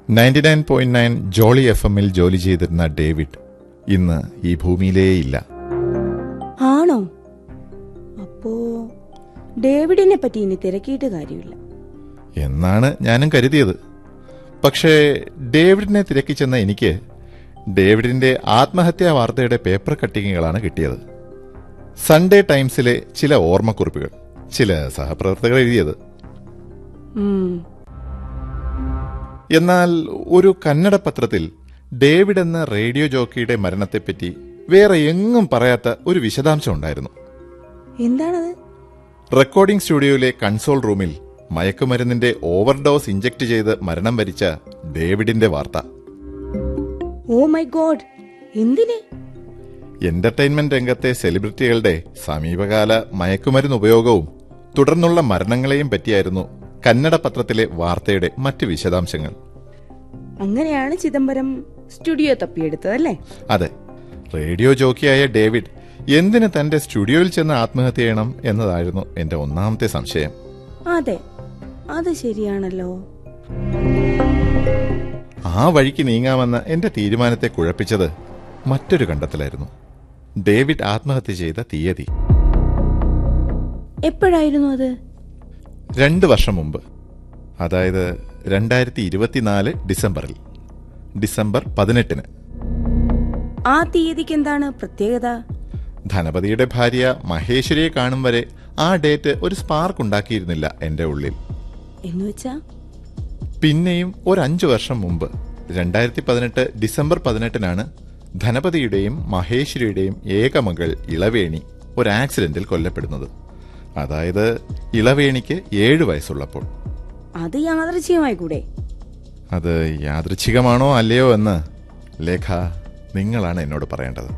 ninety nine point nine jolly F എമ്മിൽ ജോലി ചെയ്തിരുന്ന ഡേവിഡ് ഇന്ന് ഈ ഭൂമിയിലേയില്ല ആണോ അപ്പോ ഡേവിഡിനെ പറ്റി ഇനി തിരക്കിയിട്ട് കാര്യമില്ല എന്നാണ് ഞാനും കരുതിയത് പക്ഷേ ഡേവിഡിനെ തിരക്കി ചെന്ന എനിക്ക് ഡേവിഡിന്റെ ആത്മഹത്യാ വാർത്തയുടെ പേപ്പർ കട്ടിങ്ങുകളാണ് കിട്ടിയത് സൺഡേ ടൈംസിലെ ചില ഓർമ്മക്കുറിപ്പുകൾ ചില സഹപ്രവർത്തകർ എഴുതിയത് ഉം, എന്നാൽ ഒരു കന്നഡ പത്രത്തിൽ ഡേവിഡ് എന്ന റേഡിയോ ജോക്കിയുടെ മരണത്തെപ്പറ്റി വേറെ എങ്ങും പറയാത്ത ഒരു വിശദാംശം ഉണ്ടായിരുന്നു എന്താണത് റെക്കോർഡിംഗ് സ്റ്റുഡിയോയിലെ കൺസോൾ റൂമിൽ മയക്കുമരുന്നിന്റെ ഓവർഡോസ് ഇഞ്ചക്ട് ചെയ്ത് മരണം വരിച്ച ഡേവിഡിന്റെ വാർത്ത ഓ മൈ ഗോഡ് എന്തിന് എന്റർടൈൻമെന്റ് രംഗത്തെ സെലിബ്രിറ്റികളുടെ സമീപകാല മയക്കുമരുന്ന് ഉപയോഗവും തുടർന്നുള്ള മരണങ്ങളെയും പറ്റിയായിരുന്നു കന്നഡ പത്രത്തിലെ വാർത്തയുടെ മറ്റ് വിശദാംശങ്ങൾ അങ്ങനെയാണ് ചിദംബരം സ്റ്റുഡിയോ തപ്പിയെടുത്തതല്ലേ അതെ റേഡിയോ ജോക്കിയായ ഡേവിഡ് എന്തിന് തന്റെ സ്റ്റുഡിയോയിൽ ചെന്ന് ആത്മഹത്യ ചെയ്യണം എന്നതായിരുന്നു എന്റെ ഒന്നാമത്തെ സംശയം അതെ അത് ശരിയാണല്ലോ ആ വഴിക്ക് നീങ്ങാമെന്ന എന്റെ തീരുമാനത്തെ കുഴപ്പിച്ചത് മറ്റൊരു കണ്ടെത്തലായിരുന്നു ഡേവിഡ് ആത്മഹത്യ ചെയ്ത തീയതി എപ്പോഴായിരുന്നു അത് രണ്ട് വർഷം മുമ്പ് അതായത് രണ്ടായിരത്തി ഇരുപത്തിനാല് ഡിസംബറിൽ ഡിസംബർ പതിനെട്ടിന് ആ തീയതിക്ക് എന്താണ് പ്രത്യേകത ധനപതിയുടെ ഭാര്യ മഹേശ്വരിയെ കാണും വരെ ആ ഡേറ്റ് ഒരു സ്പാർക്ക് ഉണ്ടാക്കിയിരുന്നില്ല എന്റെ ഉള്ളിൽ എന്നുവെച്ചാ പിന്നെയും ഒരു അഞ്ചു വർഷം മുമ്പ് രണ്ടായിരത്തി പതിനെട്ട് ഡിസംബർ പതിനെട്ടിനാണ് ധനപതിയുടെയും മഹേശ്വരിയുടെയും ഏകമകൾ ഇളവേണി ഒരു ആക്സിഡന്റിൽ കൊല്ലപ്പെടുന്നത് അതായത് ഇളവേണിക്ക് ഏഴു വയസ്സുള്ളപ്പോൾ അത് യാദൃച്ഛികമായി കൂടെ അത് യാദൃച്ഛികമാണോ അല്ലയോ എന്ന് ലേഖ നിങ്ങളാണ് എന്നോട് പറയേണ്ടത്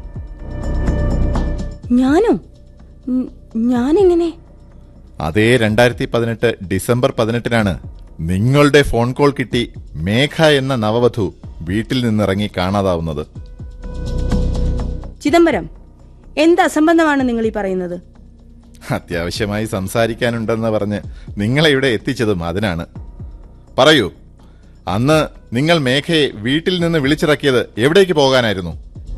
ഞാനോ ഉം, ഞാനെങ്ങനെ അതേ രണ്ടായിരത്തി പതിനെട്ട് ഡിസംബർ പതിനെട്ടിനാണ് നിങ്ങളുടെ ഫോൺ കോൾ കിട്ടി മേഘ എന്ന നവവധു വീട്ടിൽ നിന്നിറങ്ങി കാണാതാവുന്നത് ചിദംബരം എന്ത് അസംബന്ധമാണ് നിങ്ങൾ ഈ പറയുന്നത് അത്യാവശ്യമായി സംസാരിക്കാനുണ്ടെന്ന് പറഞ്ഞ് നിങ്ങളെ ഇവിടെ എത്തിച്ചതും അതിനാണ് പറയൂ അന്ന് നിങ്ങൾ മേഘയെ വീട്ടിൽ നിന്ന് വിളിച്ചിറക്കിയത് എവിടേക്ക് പോകാനായിരുന്നു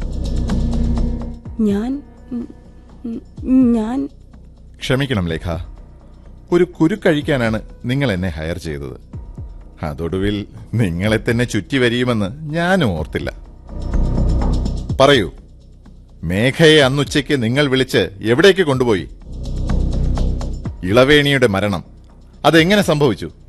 ഞാൻ ഉം, ഉം, ഞാൻ ക്ഷമിക്കണം ലേഖ ഒരു കുരുക്കഴിക്കാനാണ് നിങ്ങൾ എന്നെ ഹയർ ചെയ്തത് അതൊടുവിൽ നിങ്ങളെ തന്നെ ചുറ്റി വരിയുമെന്ന് ഞാനും ഓർത്തില്ല പറയൂ മേഘയെ അന്നുച്ചയ്ക്ക് നിങ്ങൾ വിളിച്ച് എവിടേക്ക് കൊണ്ടുപോയി ഇളവേണിയുടെ മരണം അതെങ്ങനെ സംഭവിച്ചു